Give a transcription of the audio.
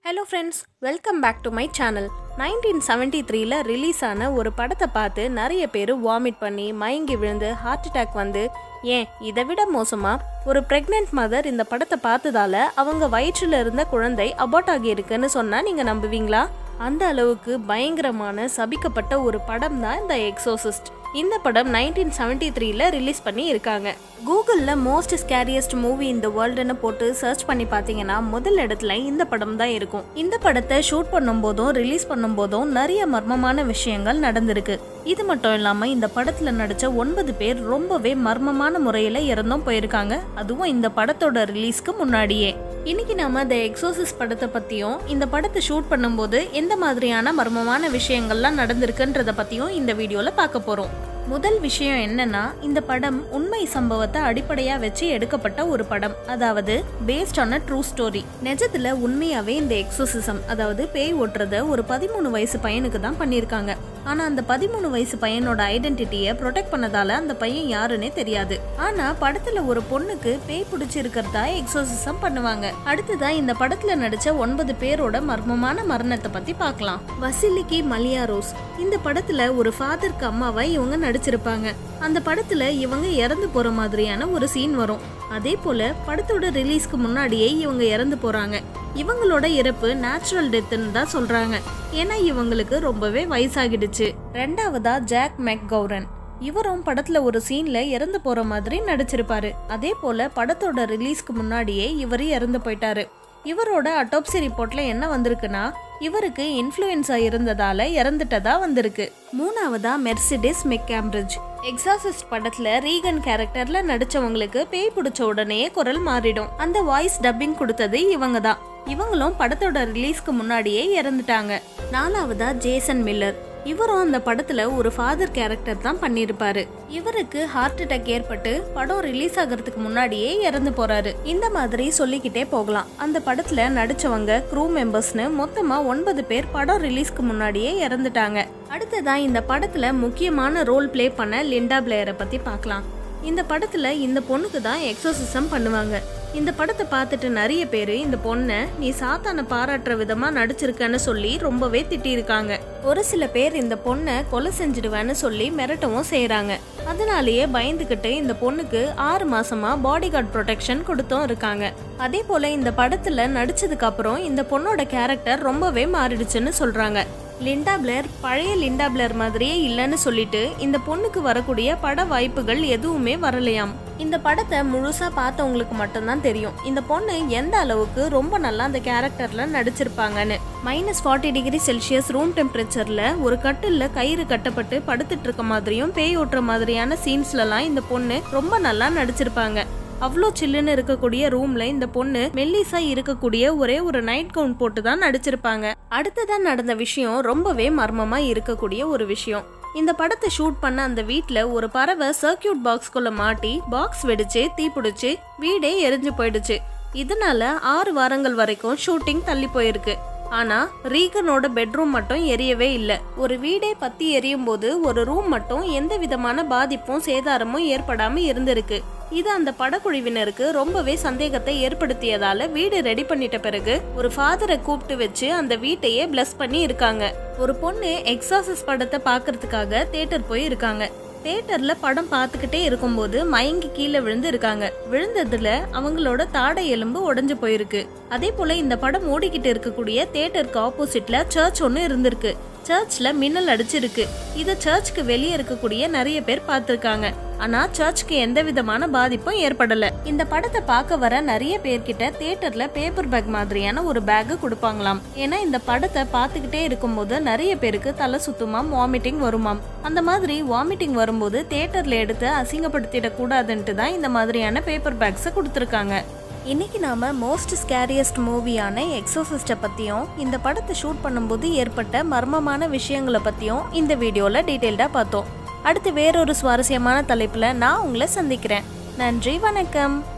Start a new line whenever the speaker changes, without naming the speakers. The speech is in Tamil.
hello friends welcome back to my channel nineteen seventy த்ரீல ரிலீஸ் ஆன ஒரு படத்தை பார்த்து நிறைய பேர் வாமிட் பண்ணி மயங்கி விழுந்து ஹார்ட் அட்டாக் வந்து ஏன் இதை விட மோசமாக ஒரு ப்ரெக்னென்ட் மதர் இந்த படத்தை பார்த்ததால அவங்க வயிற்றில் இருந்த குழந்தை அபார்ட் ஆகியிருக்குன்னு சொன்னால் நீங்கள் நம்புவீங்களா அந்த அளவுக்கு பயங்கரமான சபிக்கப்பட்ட ஒரு படம் தான் இந்த எக்ஸோசிஸ்ட் இந்த படம் நைன்டீன் செவன்ட்டி த்ரீல ரிலீஸ் பண்ணி இருக்காங்க கூகுளில் மோஸ்ட் ஸ்கேரியஸ்ட் மூவி இந்த வேர்ல்டுன்னு போட்டு சர்ச் பண்ணி பார்த்தீங்கன்னா முதல் இடத்துல இந்த படம் தான் இருக்கும் இந்த படத்தை ஷூட் பண்ணும்போதும் ரிலீஸ் பண்ணும்போதும் நிறைய மர்மமான விஷயங்கள் நடந்திருக்கு இது மட்டும் இல்லாமல் இந்த படத்தில் நடித்த ஒன்பது பேர் ரொம்பவே மர்மமான முறையில் இறந்தும் போயிருக்காங்க அதுவும் இந்த படத்தோட ரிலீஸ்க்கு முன்னாடியே இன்னைக்கு நாம த எக்ஸோசிஸ் படத்தை பத்தியும் இந்த படத்தை ஷூட் பண்ணும்போது எந்த மாதிரியான மர்மமான விஷயங்கள்லாம் நடந்திருக்குன்றத பத்தியும் இந்த வீடியோல பார்க்க போறோம் முதல் விஷயம் என்னன்னா இந்த படம் உண்மை சம்பவத்தை அடிப்படையா வச்சு எடுக்கப்பட்ட ஒரு படம் அதாவது based on a true story நிஜத்துல உண்மையாவே இந்த எக்ஸோசிசம் அதாவது பேய் ஓட்டுறத ஒரு பதிமூணு வயசு பையனுக்கு தான் பண்ணியிருக்காங்க ஆனா அந்த பதிமூணு வயசு பையனோட ஐடென்டிட்டியை ப்ரொடெக்ட் பண்ணதால அந்த பையன் யாருன்னே தெரியாது ஆனா படத்துல ஒரு பொண்ணுக்கு பேய் பிடிச்சிருக்கிறதா எக்ஸோசிசம் பண்ணுவாங்க அடுத்ததா இந்த படத்துல நடிச்ச ஒன்பது பேரோட மர்மமான மரணத்தை பத்தி பார்க்கலாம் வசிலிக்கி மலியாரோஸ் இந்த படத்துல ஒரு ஃபாதருக்கு அம்மாவை இவங்க நடிச்சிருப்பாங்க அந்த படத்துல இவங்க இறந்து போற மாதிரியான ஒரு சீன் வரும் அதே போல படத்தோட ரிலீஸ்க்கு முன்னாடியே இவங்க இறந்து போறாங்க இவங்களோட இறப்பு நேச்சுரல் டெத்துன்னு தான் சொல்றாங்க ஏன்னா இவங்களுக்கு ரொம்பவே வயசாகிடுச்சு ரெண்டாவதா ஜாக் மெக் கௌரன் இவரும் படத்துல ஒரு சீன்ல இறந்து போற மாதிரி நடிச்சிருப்பாரு அதே போல படத்தோட ரிலீஸ்க்கு முன்னாடியே இவர் இறந்து போயிட்டாரு இவரோட அட்டோப்சி ரிப்போர்ட்ல என்ன வந்திருக்குன்னா இவருக்கு இன்ஃப்ளூயன்ஸா இருந்ததால இறந்துட்டதா வந்திருக்கு மூணாவதா மெர்சிடிஸ் மெக்காம்பிரிட்ஜ் எக்ஸாசிஸ்ட் படத்துல ரீகன் கேரக்டர்ல நடிச்சவங்களுக்கு பேய் பிடிச்ச உடனே குரல் மாறிடும் அந்த வாய்ஸ் டப்பிங் கொடுத்தது இவங்க தான் இவங்களும் படத்தோட ரிலீஸ்க்கு முன்னாடியே இறந்துட்டாங்க நாலாவதா ஜேசன் மில்லர் இவரும் அந்த படத்துல ஒரு ஃபாதர் கேரக்டர் தான் பண்ணியிருப்பாரு இவருக்கு ஹார்ட் அட்டாக் ஏற்பட்டு படம் ரிலீஸ் ஆகிறதுக்கு முன்னாடியே இறந்து போறாரு இந்த மாதிரி சொல்லிக்கிட்டே போகலாம் அந்த படத்துல நடிச்சவங்க க்ரூ மெம்பர்ஸ்னு மொத்தமா ஒன்பது பேர் படம் ரிலீஸ்க்கு முன்னாடியே இறந்துட்டாங்க அடுத்ததா இந்த படத்துல முக்கியமான ரோல் ப்ளே பண்ண லிண்டா பிளேயரை பத்தி பார்க்கலாம் இந்த படத்துல இந்த பொண்ணுக்கு தான் எக்ஸோசிசம் பண்ணுவாங்க இந்த படத்தை பார்த்துட்டு நிறைய பேர் இந்த பொண்ணை நீ சாத்தானை பாராட்டுற விதமா நடிச்சிருக்கன்னு சொல்லி ரொம்பவே திட்டியிருக்காங்க ஒரு சில பேர் இந்த பொண்ணை கொலை செஞ்சிடுவேன்னு சொல்லி மிரட்டவும் செய்றாங்க அதனாலேயே பயந்துகிட்டு இந்த பொண்ணுக்கு ஆறு மாசமா பாடி கார்டு ப்ரொடெக்ஷன் கொடுத்தும் இருக்காங்க அதே போல இந்த படத்துல நடிச்சதுக்கு அப்புறம் இந்த பொண்ணோட கேரக்டர் ரொம்பவே மாறிடுச்சுன்னு சொல்றாங்க லிண்டா பிளேர் பழைய லிண்டா பிளேர் மாதிரியே இல்லைன்னு சொல்லிட்டு இந்த பொண்ணுக்கு வரக்கூடிய பட வாய்ப்புகள் எதுவுமே வரலையாம் இந்த படத்தை முழுசா பார்த்தவங்களுக்கு மட்டும்தான் தெரியும் இந்த பொண்ணு எந்த அளவுக்கு ரொம்ப நல்லா அந்த கேரக்டர்ல நடிச்சிருப்பாங்கன்னு minus forty degree Celsius room டெம்பரேச்சர்ல ஒரு கட்டில்ல கயிறு கட்டப்பட்டு படுத்துட்டு இருக்க மாதிரியும் பேய் ஓட்டுற மாதிரியான சீன்ஸ்லலாம் இந்த பொண்ணு ரொம்ப நல்லா நடிச்சிருப்பாங்க அவ்வளோ சில்லுன்னு இருக்கக்கூடிய ரூம்ல இந்த பொண்ணு மெல்லிசா இருக்கக்கூடிய ஒரே ஒரு நைட் கவுன் போட்டு தான் நடிச்சிருப்பாங்க அடுத்ததா நடந்த விஷயம் ரொம்பவே மர்மமா இருக்கக்கூடிய ஒரு விஷயம் இந்த படத்தை ஷூட் பண்ண அந்த வீட்ல ஒரு பறவை சர்க்கியூட் பாக்ஸ்குள்ள மாட்டி பாக்ஸ் வெடிச்சு தீப்பிடிச்சு வீடே எரிஞ்சு போயிடுச்சு இதனால ஆறு வாரங்கள் வரைக்கும் ஷூட்டிங் தள்ளி போயிருக்கு ஆனா ரீகனோட பெட்ரூம் மட்டும் எரியவே இல்லை ஒரு வீடே பத்தி எரியும் போது ஒரு ரூம் மட்டும் எந்த விதமான பாதிப்பும் சேதாரமும் ஏற்படாம இருந்திருக்கு இது அந்த படக்குழுவினருக்கு ரொம்பவே சந்தேகத்தை ஏற்படுத்தியதால வீடு ரெடி பண்ணிட்ட பிறகு ஒரு ஃபாதரை கூப்பிட்டு வச்சு அந்த வீட்டையே பிளஸ் பண்ணி இருக்காங்க ஒரு பொண்ணு எக்ஸாசஸ் படத்தை பார்க்கறதுக்காக தேட்டர் போய் இருக்காங்க தேட்டர்ல படம் பார்த்துக்கிட்டே இருக்கும்போது மயங்கி கீழே விழுந்து இருக்காங்க விழுந்ததுல அவங்களோட தாடை எலும்பு உடைஞ்சு போயிருக்கு அதே போல இந்த படம் ஓடிக்கிட்டு இருக்கக்கூடிய தேட்டருக்கு ஆப்போசிட்ல சர்ச் ஒன்று இருந்திருக்கு சர்ச்ல மின்னல் அடிச்சிருக்கு இத சர்ச்சுக்கு வெளியே இருக்கக்கூடிய நிறைய பேர் பார்த்திருக்காங்க ஆனா சர்ச்சுக்கு எந்த விதமான பாதிப்பும் ஏற்படல இந்த படத்தை பார்க்க வர நிறைய பேர்கிட்ட தியேட்டர்ல பேப்பர் பேக் மாதிரியான ஒரு பேக் கொடுப்பாங்களாம் ஏன்னா இந்த படத்தை பார்த்துக்கிட்டே இருக்கும்போது நிறைய பேருக்கு தலை சுத்துமாம் வாமிட்டிங் வருமாம் அந்த மாதிரி வாமிட்டிங் வரும்போது தியேட்டர்ல எடுத்து அசிங்கப்படுத்திடக் கூடாதுன்ட்டு தான் இந்த மாதிரியான பேப்பர் பேக்ஸை கொடுத்துருக்காங்க இன்னைக்கு நாம மோஸ்ட் ஸ்கேரியஸ்ட் மூவியான எக்ஸோசிஸ்டை பற்றியும் இந்த படத்தை ஷூட் பண்ணும்போது ஏற்பட்ட மர்மமான விஷயங்களை பற்றியும் இந்த வீடியோவில் டீட்டெயில்டாக பார்த்தோம் அடுத்து வேறொரு சுவாரஸ்யமான தலைப்பில் நான் உங்களை சந்திக்கிறேன் நன்றி வணக்கம்